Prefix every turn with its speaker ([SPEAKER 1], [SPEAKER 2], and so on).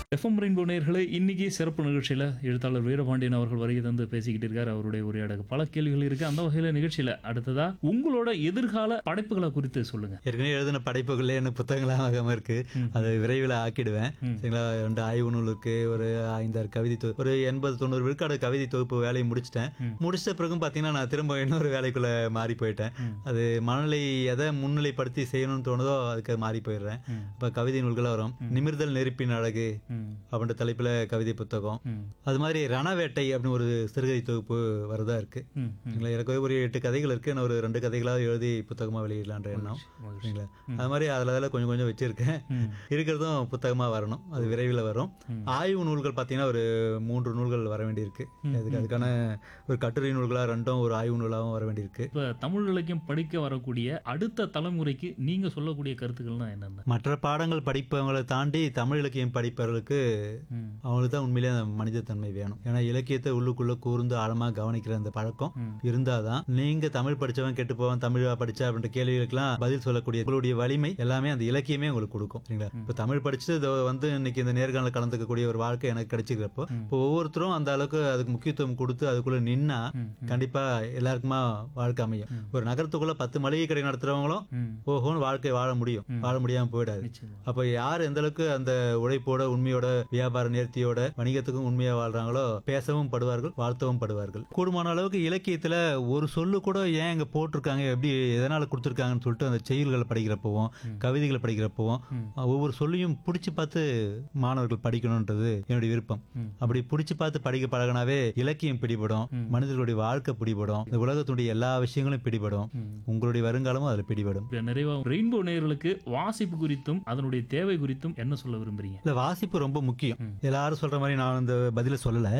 [SPEAKER 1] FM rainbow நேயர்களே இன்னைக்கு சிறப்பு நிகழ்ச்சியில் எழுத்தாளர் வீரபாண்டியன் அவர்கள் வருகை தந்து பேசிக்கிட்டு இருக்காரு அவருடைய உரையாடல் பல கேள்விகள் இருக்கு அந்த வகையில் நிகழ்ச்சியில் அடுத்ததா உங்களோட எதிர்கால படைப்புகளை குறித்து சொல்லுங்க
[SPEAKER 2] ஏற்கனவே எழுதின படைப்புகளே எனக்கு புத்தகங்களாக இருக்கு அதை விரைவில் ஆக்கிடுவேன் சரிங்களா ரெண்டு ஆய்வு நூல் இருக்கு ஒரு ஐந்தாறு கவிதை தொ- ஒரு எண்பது தொண்ணூறு விழுக்காடு கவிதை தொகுப்பு வேலையை முடிச்சிட்டேன் முடிச்சிட்ட பிறகும் பார்த்தீங்கன்னா நான் திரும்ப இன்னொரு வேலைக்குள்ள மாறி போயிட்டேன் அது மனநிலை எதை முன்னிலைப்படுத்தி செய்யணும்னு தோணுதோ அதுக்கு மாறி போயிடுறேன் இப்போ கவிதை நூல்கள் வரும் நிமிர்தல் நெருப்பின் அழகு
[SPEAKER 1] ம்,
[SPEAKER 2] அப்படின்ற தலைப்பில் கவிதை புத்தகம்
[SPEAKER 1] ம்,
[SPEAKER 2] அது மாதிரி ரணவேட்டை அப்படின்னு ஒரு சிறுகதை தொகுப்பு வரதா இருக்கு
[SPEAKER 1] ம், ம்.
[SPEAKER 2] சரிங்களா எனக்கு ஒரு எட்டு கதைகள் இருக்கு நான் ஒரு ரெண்டு கதைகளாவது எழுதி புத்தகமாக வெளியிடலான்ற எண்ணம்
[SPEAKER 1] மகிழ்ச்சி.
[SPEAKER 2] சரிங்களா அது மாதிரி அதில் அதில் கொஞ்சம் கொஞ்சம் வச்சிருக்கேன்
[SPEAKER 1] ம்.
[SPEAKER 2] இருக்கிறதும் புத்தகமாக வரணும் அது விரைவில் வரும் ஆய்வு நூல்கள் பார்த்தீங்கன்னா ஒரு மூன்று நூல்கள் வர வேண்டியிருக்கு அதுக்கு அதுக்கான ஒரு கட்டுரை நூல்களாக ரெண்டும் ஒரு ஆய்வு நூலாகவும் வர வேண்டியிருக்கு
[SPEAKER 1] இப்ப தமிழ் இலக்கியம் படிக்க வரக்கூடிய அடுத்த தலைமுறைக்கு நீங்க சொல்லக்கூடிய கருத்துக்கள்னா என்னென்ன
[SPEAKER 2] மற்ற பாடங்கள் படிப்பவங்களை தாண்டி தமிழ் இலக்கியம் படிப்பவர்களுக்கு
[SPEAKER 1] ம்,
[SPEAKER 2] அவங்களுக்கு தான் உண்மையிலே அந்த மனிதத்தன்மை வேணும் ஏன்னா இலக்கியத்தை உள்ளுக்குள்ள கூர்ந்து ஆழமாக கவனிக்கிற அந்த பழக்கம்
[SPEAKER 1] ம்.
[SPEAKER 2] இருந்தாதான் நீங்க தமிழ் படிச்சவன் கெட்டு போவன் தமிழா படிச்சா அப்படின்ற கேள்விகளுக்கெல்லாம் பதில் சொல்லக்கூடிய உங்களுடைய வலிமை எல்லாமே அந்த இலக்கியமே உங்களுக்கு கொடுக்கும் சரிங்களா இப்போ தமிழ் படிச்சுட்டு இதோ வந்து இன்னைக்கு இந்த நேர்காணல கலந்துக்கக்கூடிய ஒரு வாழ்க்கை எனக்கு கிடைச்சிக்கிறப்போ இப்போ ஒவ்வொருத்தரும் அந்த அளவுக்கு அதுக்கு முக்கியத்துவம் கொடுத்து அதுக்குள்ள நின்னா கண்டிப்பா எல்லாருக்குமா வாழ்க்கை அமையும் ஒரு நகரத்துக்குள்ள பத்து மளிகை கடை நடத்துறவங்களும்
[SPEAKER 1] ம்.
[SPEAKER 2] ஓஹோன்னு வாழ்க்கை வாழ முடியும் வாழ முடியாம போயிடாது
[SPEAKER 1] நிச்சயமா
[SPEAKER 2] அப்ப யார் எந்த அளவுக்கு அந்த உழைப்போட உண்மையோட வியாபார நேர்த்தியோட வணிகத்துக்கும் உண்மையா வாழ்றாங்களோ பேசவும் படுவார்கள் வாழ்த்தவும் படுவார்கள் கூடுமான அளவுக்கு இலக்கியத்துல ஒரு சொல்லு கூட ஏன் இங்க போட்டிருக்காங்க எப்படி எதனால கொடுத்துருக்காங்கன்னு சொல்லிட்டு அந்த செயல்களை படிக்கிறப்பவும் கவிதைகளை படிக்கிறப்பவும் ஒவ்வொரு சொல்லையும் பிடிச்சு பார்த்து மாணவர்கள் படிக்கணும்ன்றது என்னுடைய விருப்பம்
[SPEAKER 1] ம்.
[SPEAKER 2] அப்படி பிடிச்சு பார்த்து படிக்க பழகினாவே இலக்கியம் பிடிபடும் மனிதர்களுடைய வாழ்க்கை பிடிபடும் இந்த உலகத்துடைய எல்லா விஷயங்களும் பிடிபடும் உங்களுடைய வருங்காலமும் அதுல பிடிபடும்
[SPEAKER 1] இப்ப நிறைவா ரெயின்போ நேயர்களுக்கு வாசிப்பு குறித்தும் அதனுடைய தேவை குறித்தும் என்ன சொல்ல விரும்புறீங்க
[SPEAKER 2] இல்ல வாசிப்பு ரொம்ப முக்கியம் எல்லாரும் சொல்ற மாதிரி நான் இந்த பதில சொல்லல